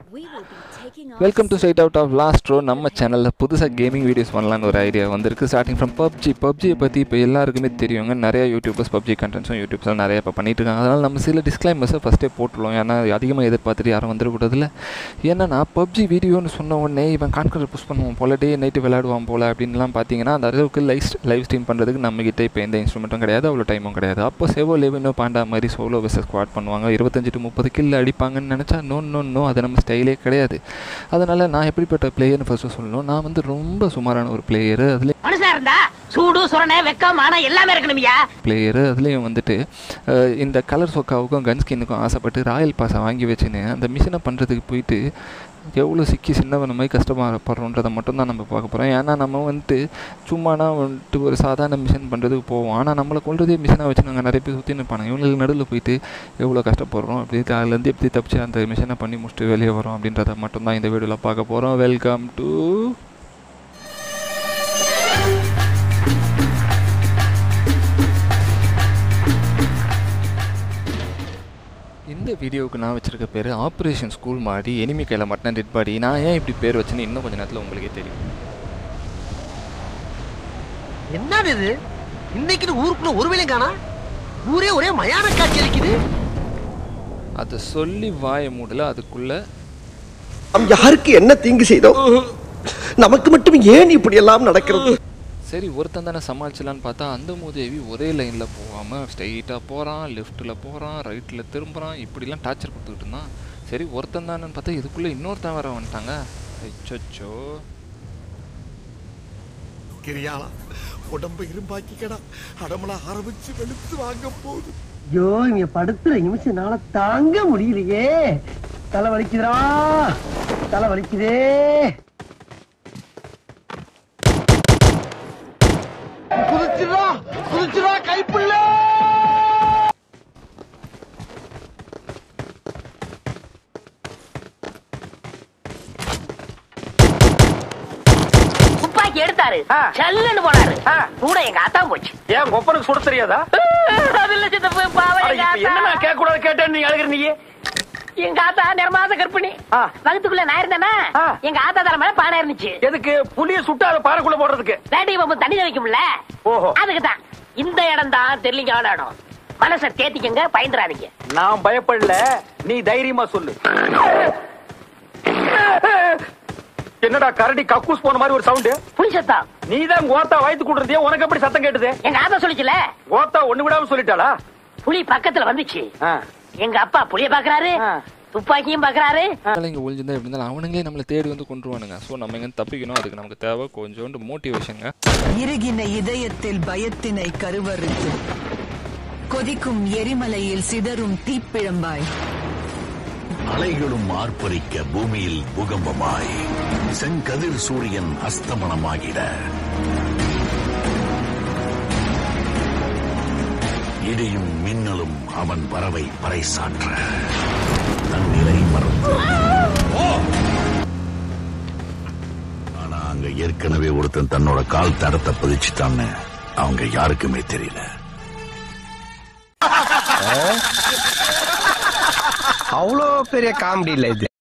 We will be taking off welcome to straight out of last row நம்ம சேனலில் புதுசாக gaming videos பண்ணலான்னு ஒரு ஐடியா வந்திருக்கு ஸ்டார்டிங் ஃப்ரம் பப்ஜி பப்ஜியை பற்றி இப்போ எல்லாருக்குமே தெரியுங்க நிறைய யூடியூபர்ஸ் பப்ஜி கண்டென்ட்ஸும் யூடியூப்ஸில் நிறைய இப்போ பண்ணிட்டு இருக்காங்க அதனால் நம்ம சில டிஸ்க்ளைமர்ஸை ஃபஸ்ட்டே போட்டுருவோம் ஏன்னா அதிகமாக எதிர்பார்த்துட்டு யாரும் வந்துடக்கூடாதுல்ல ஏன்னா பப்ஜி வீடியோன்னு சொன்ன உடனே இவன் கான்கர் புஷ் பண்ணுவான் போல டே நைட்டு விளையாடுவான் போல அப்படின்லாம் பார்த்தீங்கன்னா அந்த அளவுக்கு லைவ் லைவ் ஸ்ட்ரீம் பண்ணுறதுக்கு நம்மகிட்ட இப்போ எந்த இன்ஸ்ட்ருமெண்ட்டும் கிடையாது அவ்வளோ டைமும் கிடையாது அப்போ செவோ லெவனோ பாண்டா மாதிரி சோலோ வெர்சஸ் ஸ்குவாட் பண்ணுவாங்க இருபத்தஞ்சு டு முப்பது கில் அடிப்பாங்கன்னு நினச்சா நோ நோ நோ அது நம்ம ஸ்டைலே கிடையாது அதனால் நான் எப்படிப்பட்ட பிளேயர்னு ஃபஸ்ட்டு சொல்லணும் நான் வந்து ரொம்ப சுமாரான ஒரு பிளேயரு அதுலேயும் மனுஷனா இருந்தா சூடு சுரணை வெக்கம் மானம் எல்லாமே இருக்கணும்யா பிளேயரு அதுலேயும் வந்துட்டு அஹ், இந்த கலர் சொக்காவுக்கும் கன் ஸ்கின்னுக்கும் ஆசைப்பட்டு ராயல் பாஸை வாங்கி வச்சுன்னு அந்த மிஷினை பண்ணுறதுக்கு போயிட்டு எவ்வளோ சிக்கி சின்னவன மாதிரி கஷ்டப்படுறோன்றதை மட்டும் தான் நம்ம பார்க்க போகிறோம் ஏன்னா நம்ம வந்துட்டு சும்மானா வந்துட்டு ஒரு சாதாரண மிஷின் பண்ணுறதுக்கு போவோம் ஆனால் நம்மளை கொள்றதே மிஷினாக வச்சு நாங்கள் நிறைய பேர் சுற்றி நிற்பாங்க இவங்களுக்கு நடுவில் போயிட்டு எவ்வளோ கஷ்டப்படுறோம் அப்படி அதுலேருந்து எப்படி தப்பிச்சு அந்த மிஷினை பண்ணி முடிச்சுட்டு வெளியே வரோம் அப்படின்றத மட்டும் தான் இந்த வீடியோவில் பார்க்க போகிறோம் வெல்கம் டு இந்த வீடியோவுக்கு நான் வச்சிருக்க பேர் ஆப்ரேஷன் ஸ்கூல் மாதிரி எனிமி கையில் மட்டும் டெட் பாடி நான் ஏன் இப்படி பேர் வச்சேன்னு இன்னும் கொஞ்சம் நேரத்தில் உங்களுக்கே தெரியும் என்னது இது இன்னைக்கு ஊருக்குள்ள ஒரு வேலையும் காணா ஊரே ஒரே மயான காட்சி அளிக்குது அதை சொல்லி வாய மூடல அதுக்குள்ளே நாம் யாருக்கு என்ன தீங்கு செய்தோம் நமக்கு மட்டும் ஏன் இப்படி எல்லாம் நடக்கிறது சரி ஒருத்தன் தானே சமாளிச்சலான்னு பார்த்தா அந்த மூதேவி ஒரே லைனில் போகாமல் ஸ்ட்ரைட்டாக போகிறான் லெஃப்ட்டில் போகிறான் ரைட்டில் திரும்புகிறான் இப்படிலாம் டார்ச்சர் கொடுத்துக்கிட்டு இருந்தான் சரி ஒருத்தன் தானேன்னு பார்த்தா இதுக்குள்ளே இன்னொருத்தன் வர வந்துட்டாங்க அச்சோ கிரியாளா உடம்ப இரும்பாக்கிக்கடா அடமல ஆரம்பிச்சு வெளுத்து வாங்க போகுது ஐயோ இங்க படுத்துற நிமிஷம்னால தாங்க முடியலையே தலை வலிக்குதுடா தலை வலிக்குதே குதிச்சுடா குதிச்சுடா கைப்புள்ள துப்பாக்கி எடுத்தாரு சல்லுன்னு போனாரு கூட எங்க அத்தா போச்சு ஏன் கொப்பனுக்கு சுட தெரியாதா அது இல்ல சித்தப்பு பாவம் அட, எங்க இப்ப என்ன நான் ஆத்தா. கேட்க கூடாது கேட்டேன்னு நீ அழுகிற நீ எங்க ஆத்தா நிறமாத கற்பிணி ஆ. வகுத்துக்குள்ள நான் இருந்தேனா ஆ. எங்க ஆத்தா தலை மேல பானை இருந்துச்சு எதுக்கு புளிய சுட்டு அதை பாறைக்குள்ள போடுறதுக்கு வேட்டை பம்பு தண்ணி வைக்கும்ல ஓஹோ. அதுக்கு தான் இந்த இடம் தான் தெரியலீங்க இடம் மனசை தேத்திக்கங்க பயந்துறாதீங்க நான் பயப்படல நீ தைரியமா சொல்லு என்னடா கரடி கக்கூஸ் போன மாதிரி ஒரு சவுண்ட் புலி சத்தம் நீ தான் கோத்தா வயித்து கூடுறதே உனக்கு எப்படி சத்தம் கேட்டுது எங்க ஆத்தா சொல்லிச்சுல கோத்தா ஒண்ணு விடாம சொல்லிட்டாளா புலி பக்கத்துல வந்துச்சு ஆ. எங்க அப்பா புளிய பாக்குறாரு ஆ. துப்பாக்கியும் பாக்குறாரு இங்கே ஒழிஞ்சிருந்தா எப்படி இருந்தாலும் அவனுங்களே நம்மளை தேடி வந்து கொண்டுருவானுங்க ஸோ நம்ம எங்கே தப்பிக்கணும் அதுக்கு நமக்கு தேவை கொஞ்சோண்டு மோட்டிவேஷனுங்க இறுகின இதயத்தில் பயத்தினை கருவறுத்து கொதிக்கும் எரிமலையில் சிதறும் தீப்பிழம்பாய் அலைகளும் ஆர்ப்பரிக்க பூமியில் பூகம்பமாய் செங்கதிர் சூரியன் அஸ்தமனமாகிட இடியும் மின்னலும் அவன் வரவை பறைசாற்ற தன்னிலை மறந்து ஆனா அங்க ஏற்கனவே ஒருத்தன் தன்னோட கால் தடத்தை பதிச்சுட்டான்னு அவங்க யாருக்குமே தெரியல அவ்வளோ பெரிய காமெடி இல்ல இது